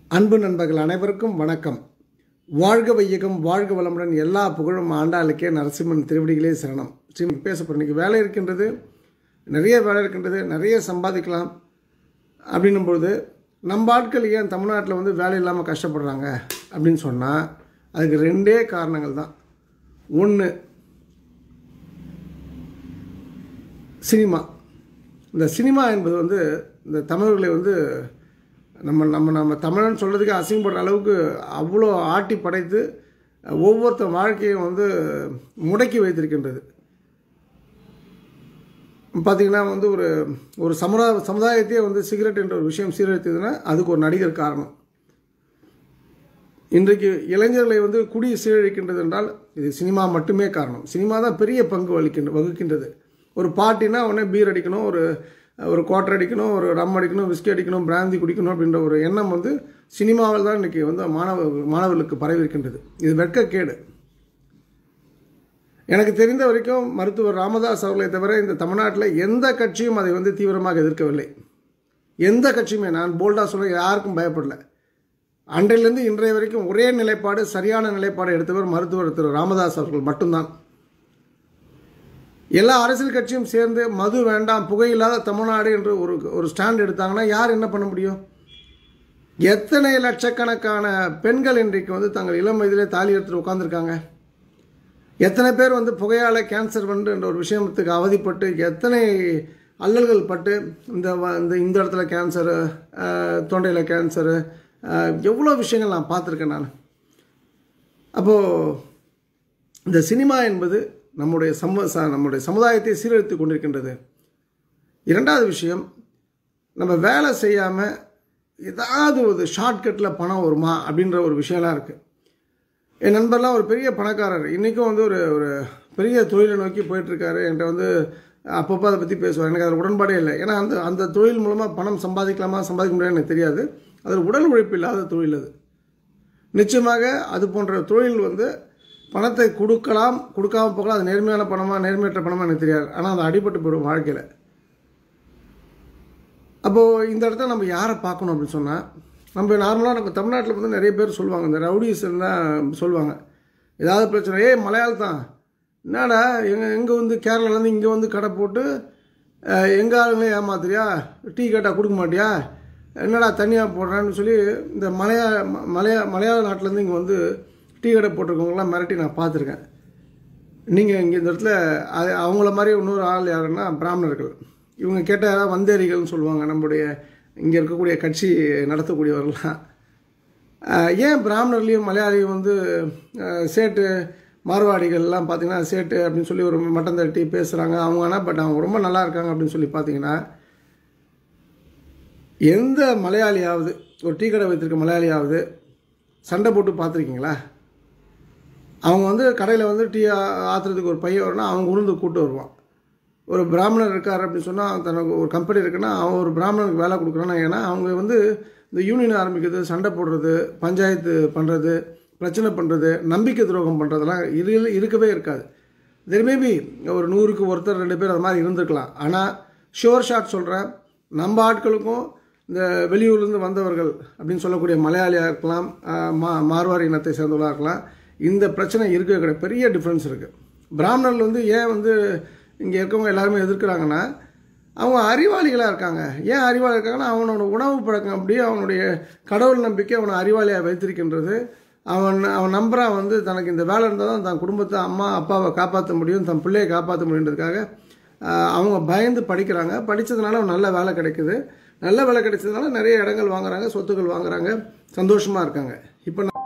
அன்பு நண்பர்கள் அனைவருக்கும் வணக்கம் வாழ்க வையகம் வாழ்க வளமுடன் எல்லா புகழும் ஆண்டாளுக்கே நரசிம்மன் திருவடிகளே சரணம் ஸ்ரீமன் பேசப்படும் இன்னைக்கு வேலை இருக்கின்றது நிறைய வேலை இருக்கின்றது நிறைய சம்பாதிக்கலாம் அப்படின்னும் பொழுது நம்ம ஆட்கள் ஏன் தமிழ்நாட்டில் வந்து வேலை இல்லாமல் கஷ்டப்படுறாங்க அப்படின்னு சொன்னால் அதுக்கு ரெண்டே காரணங்கள் தான் ஒன்று சினிமா இந்த சினிமா என்பது வந்து இந்த தமிழர்களை வந்து நம்ம நம்ம நம்ம தமிழன் சொல்கிறதுக்கு அசிங்கப்படுற அளவுக்கு அவ்வளோ ஆட்டி படைத்து ஒவ்வொருத்த வாழ்க்கையும் வந்து முடக்கி வைத்திருக்கின்றது பார்த்திங்கன்னா வந்து ஒரு ஒரு சமுதாய சமுதாயத்தையே வந்து சிகரெட் என்ற ஒரு விஷயம் சீரழித்ததுன்னா அதுக்கு ஒரு நடிகர் காரணம் இன்றைக்கு இளைஞர்களை வந்து குடி சீரழிக்கின்றது என்றால் இது சினிமா மட்டுமே காரணம் சினிமா தான் பெரிய பங்கு வகிக்கின்ற வகுக்கின்றது ஒரு பார்ட்டினா உடனே பீர் அடிக்கணும் ஒரு ஒரு குவார்டர் அடிக்கணும் ஒரு ரம் அடிக்கணும் விஸ்கி அடிக்கணும் பிராந்தி குடிக்கணும் அப்படின்ற ஒரு எண்ணம் வந்து சினிமாவில் தான் இன்றைக்கி வந்து மாணவ மாணவர்களுக்கு பரவி இருக்கின்றது இது வெட்கக்கேடு எனக்கு தெரிந்த வரைக்கும் மருத்துவர் ராமதாஸ் அவர்களை தவிர இந்த தமிழ்நாட்டில் எந்த கட்சியும் அதை வந்து தீவிரமாக எதிர்க்கவில்லை எந்த கட்சியுமே நான் போல்டாக சொல்ல யாருக்கும் பயப்படல அன்றையிலிருந்து இன்றைய வரைக்கும் ஒரே நிலைப்பாடு சரியான நிலைப்பாடு எடுத்தவர் மருத்துவர் திரு ராமதாஸ் அவர்கள் மட்டும்தான் எல்லா அரசியல் கட்சியும் சேர்ந்து மது வேண்டாம் புகையில்லாத தமிழ்நாடு என்று ஒரு ஒரு ஸ்டாண்ட் எடுத்தாங்கன்னா யார் என்ன பண்ண முடியும் எத்தனை லட்சக்கணக்கான பெண்கள் இன்றைக்கு வந்து தங்கள் இளம் வயதிலே தாலி எடுத்துட்டு உட்காந்துருக்காங்க எத்தனை பேர் வந்து புகையால் கேன்சர் வந்து என்ற ஒரு விஷயத்துக்கு அவதிப்பட்டு எத்தனை அல்லல்கள் பட்டு இந்த வ- இந்த இந்த இடத்துல கேன்சரு தொண்டையில் கேன்சரு எவ்வளோ விஷயங்கள் நான் பார்த்துருக்கேன் நான் அப்போது இந்த சினிமா என்பது நம்முடைய சம ச- நம்முடைய சமுதாயத்தை சீரழித்து கொண்டிருக்கின்றது இரண்டாவது விஷயம் நம்ம வேலை செய்யாமல் ஏதாவது ஒரு ஷார்ட்கட்டில் பணம் வருமா அப்படின்ற ஒரு விஷயம்லாம் இருக்குது என் நண்பர்லாம் ஒரு பெரிய பணக்காரர் இன்றைக்கும் வந்து ஒரு ஒரு பெரிய தொழிலை நோக்கி போயிட்டுருக்காரு என்கிட்ட வந்து அப்பப்போ அதை பற்றி பேசுவார் எனக்கு அதில் உடன்பாடே இல்லை ஏன்னா அந்த அந்த தொழில் மூலமாக பணம் சம்பாதிக்கலாமா சம்பாதிக்க முடியாதுன்னு எனக்கு தெரியாது அதில் உடல் உழைப்பு இல்லாத தொழில் அது நிச்சயமாக அது போன்ற தொழில் வந்து பணத்தை கொடுக்கலாம் கொடுக்காம போகலாம் அது நேர்மையான பணமா நேர்மையற்ற பணமா எனக்கு தெரியாது ஆனால் அது அடிபட்டு போயிடும் வாழ்க்கையில் அப்போது இந்த இடத்துல நம்ம யாரை பார்க்கணும் அப்படின்னு சொன்னால் நம்ம நார்மலாக நம்ம தமிழ்நாட்டில் வந்து நிறைய பேர் சொல்லுவாங்க இந்த ரவுடிஸ் தான் சொல்லுவாங்க ஏதாவது பிரச்சனை ஏய் மலையாளம் தான் என்னடா எங்கே எங்கே வந்து கேரளாலேருந்து இங்கே வந்து கடை போட்டு எங்கள் ஆளுங்களே ஏமாத்துறியா டீ கேட்டால் கொடுக்க மாட்டியா என்னடா தனியாக போடுறான்னு சொல்லி இந்த மலையா ம- மலையா மலையாள நாட்டிலேருந்து இங்கே வந்து டீ கடை போட்டிருக்கவங்களாம் மிரட்டி நான் பார்த்துருக்கேன் நீங்கள் இங்கே இந்த இடத்துல அது அவங்கள மாதிரி இன்னொரு ஆள் யாருன்னா பிராமணர்கள் இவங்க கேட்டால் வந்தேரிகள்னு சொல்லுவாங்க நம்முடைய இங்கே இருக்கக்கூடிய கட்சி நடத்தக்கூடியவர்கள்லாம் ஆஹ் ஏன் பிராமணர்லேயும் மலையாளியும் வந்து ஆஹ் சேட்டு மார்வாடிகள்லாம் பார்த்தீங்கன்னா சேட்டு அப்படின்னு சொல்லி ஒரு மட்டம் தட்டி பேசுகிறாங்க அவங்க ஆனால் பட் அவங்க ரொம்ப நல்லா இருக்காங்க அப்படின்னு சொல்லி பார்த்தீங்கன்னா எந்த மலையாளியாவது ஒரு டீ கடை வைத்திருக்க மலையாளியாவது சண்டை போட்டு பார்த்துருக்கீங்களா அவங்க வந்து கடையில் வந்து டீ ஆ- ஆத்துறதுக்கு ஒரு பையன் வரணும் அவங்க உருந்து கூட்டு வருவான் ஒரு பிராமணர் இருக்கார் அப்படின்னு சொன்னால் தனக்கு ஒரு கம்பெனி இருக்குன்னா அவன் ஒரு பிராமணனுக்கு வேலை கொடுக்குறான்னா ஏன்னா அவங்க வந்து இந்த யூனியன் ஆரம்பிக்கிறது சண்டை போடுறது பஞ்சாயத்து பண்ணுறது பிரச்சனை பண்ணுறது நம்பிக்கை துரோகம் பண்ணுறதெல்லாம் இரு இருக்கவே இருக்காது தெர் மேபி ஒரு நூறுக்கு ஒருத்தர் ரெண்டு பேர் அது மாதிரி இருந்திருக்கலாம் ஆனால் ஷோர் ஷாட் சொல்கிறேன் நம்ம ஆட்களுக்கும் இந்த வெளியூர்லேருந்து வந்தவர்கள் அப்படின்னு சொல்லக்கூடிய மலையாளியாக இருக்கலாம் ஆஹ் மா மார்வாரி இனத்தை சேர்ந்தவர்களாக இருக்கலாம் இந்த பிரச்சனை இருக்கவே கிடையாது பெரிய டிஃப்ரென்ஸ் இருக்குது பிராமணர்கள் வந்து ஏன் வந்து இங்கே இருக்கவங்க எல்லாருமே எதிர்க்கிறாங்கன்னா அவங்க அறிவாளிகளாக இருக்காங்க ஏன் அறிவாளி இருக்காங்கன்னா அவனோட உணவு பழக்கம் அப்படி அவனுடைய கடவுள் நம்பிக்கை அவனை அறிவாளியாக வைத்திருக்கின்றது அவன் அவன் நம்புறான் வந்து தனக்கு இந்த வேலை இருந்தால் தான் தன் குடும்பத்தை அம்மா அப்பாவை காப்பாற்ற முடியும் தன் பிள்ளையை காப்பாற்ற முடியுன்றதுக்காக ஆஹ், அவங்க பயந்து படிக்கிறாங்க படித்ததுனால நல்ல வேலை கிடைக்குது நல்ல வேலை கிடைச்சதுனால நிறைய இடங்கள் வாங்குறாங்க சொத்துக்கள் வாங்குறாங்க சந்தோஷமாக இருக்காங்க இப்போ